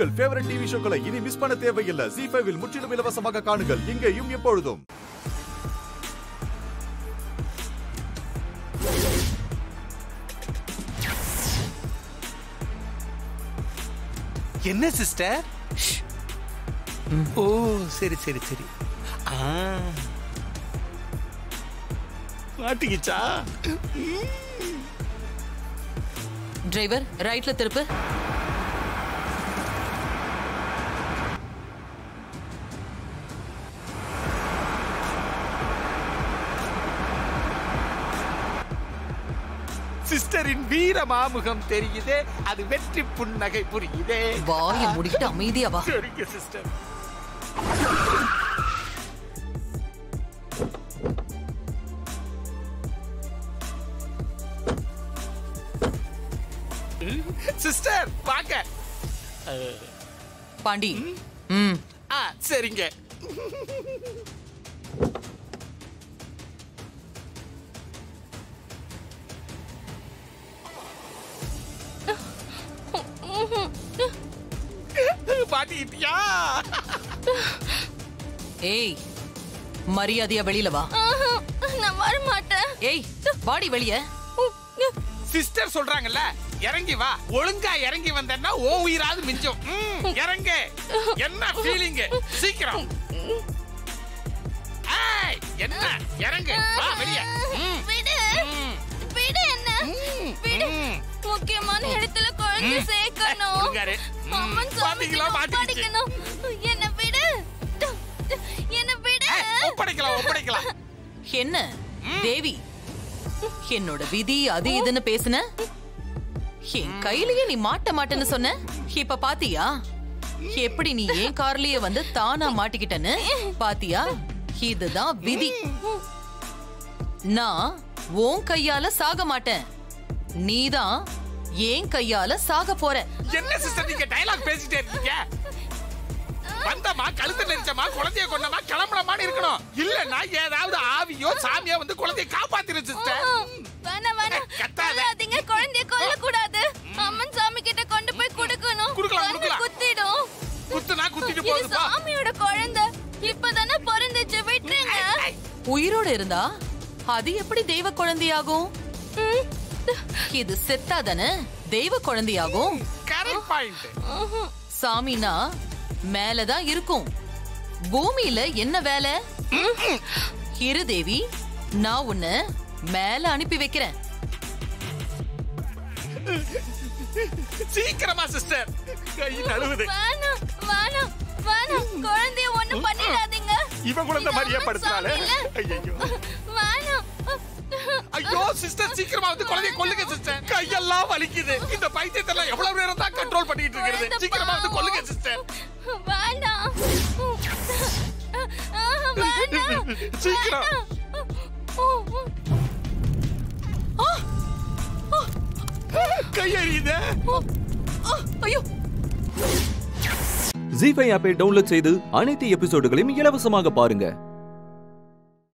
உங்கள் favourite TV ஷோக்களை இனி miss பண்ண தேவையில்லை ஜி ஃபைவில் முற்றிலும் இலவசமாக காணுங்கள் இங்கேயும் எப்பொழுதும் என்ன சிஸ்டர் ஓ சரி சரி சரி ஆ. மாட்டிக்கிச்சா டிரைவர் ரைட்ல திருப்பு சிஸ்டரின் வீர மாமுகம் தெரியுதே அது வெற்றி புன்னகை புரியுதே வாயை முடிக்கிட்டு அமைதியா வா சரிங்க சிஸ்டர் சிஸ்டர் வாங்க பாண்டி ம் ஆ சரிங்க மாட்டிக்கிட்டியா ஏய் மரியாதையா வெளியில வா ஆஹா, நான் வர மாட்டேன் ஏய் வாடி வெளிய சிஸ்டர் சொல்றாங்கல்ல இறங்கி வா ஒழுங்கா இறங்கி வந்தேன்னா ஓ உயிராது மிஞ்சும் ம், இறங்கு என்ன ஃபீலிங் சீக்கிரம் ஏய், என்ன இறங்கு வா வெளிய ம், விடு ம், விடு என்ன ம், விடு ம். முக்கியமான இடத்துல குழந்தை ம். சேர்க்கணும் ஒழுங்காரு. ம், அம்மன் பாத்தீங்களா, சாமிக்கு மாட்டிக்கிச்சு. படிக்கணும் என்ன விடு என்ன விடு ஏய், ஒப்படைக்கலாம் ஒப்படைக்கலாம் என்ன தேவி என்னோட விதி அது இதுன்னு பேசுன என் கையிலயே நீ மாட்ட மாட்டேன்னு சொன்ன இப்ப பாத்தியா எப்படி நீ ஏன் கார்லயே வந்து தானா மாட்டிக்கிட்டன்னு பாத்தியா இதுதான் விதி நான் உன் கையால சாக மாட்டேன் நீதான் ஏன் கையால சாக போற என்ன சிஸ்டர் நீங்க டயலாக் பேசிட்டே இருக்கீங்க வந்தமா கழுத்து நெரிச்சமா குழந்தைய கொண்டமா கிளம்புறமான்னு இருக்கணும் இல்லன்னா ஏதாவது ஆவியோ சாமியோ வந்து குழந்தைய காப்பாத்திரு சிஸ்டர் வேணாம் வேணாம் கத்தாத. கொல்லாதீங்க குழந்தைய கொல்ல கூடாது அம்மன் சாமி கிட்ட கொண்டு போய் கொடுக்கணும் குடுக்கலாம், கண்ணு குடுக்கலாம். குத்திடும் குத்துனா குத்திட்டு இது போகுது போ சாமியோட குழந்தை இப்பதானே பிறந்துச்சு விட்டுருங்க ஐ, உயிரோட இருந்தா அது எப்படி தெய்வ குழந்தையாகும் ம். இது செத்தாதானே தெய்வ குழந்தையாகும் correct point. ம்ஹும். சாமினா மேலதான் இருக்கும் பூமியில என்ன வேலை இரு தேவி நான் உன்னை மேல அனுப்பி வைக்கிறேன் சீக்கிரமா சிஸ்டர் கை நழுவுது வேணாம் வேணாம் வேணாம் குழந்தைய ஒண்ணும் பண்ணிடாதீங்க இவன் குழந்தை இது மாதிரியே அம்மன் படுத்துறாளே சாமி இல்ல. ஐயோ வேணாம் ஐயோ சிஸ்டர் சீக்கிரமா வந்து குழந்தைய கொல்லுங்க சிஸ்டர் கையெல்லாம் வலிக்குது இந்த பைத்தியத்தெல்லாம் எவ்வளவு நேரம் தான் கண்ட்ரோல் பண்ணிட்டு இருக்கிறது குழந்தை சீக்கிரமா வந்து பாவம். கொல்லுங்க சிஸ்டர் வேண்டாம் ஆஹா, வேண்டாம் சீக்கிரம். கை எறியுதே ஆ, ஐயோ ஜி ஃபைவ் ஆப்பை டவுன்லோட் செய்து அனைத்து எபிசோடுகளையும் இலவசமாக பாருங்க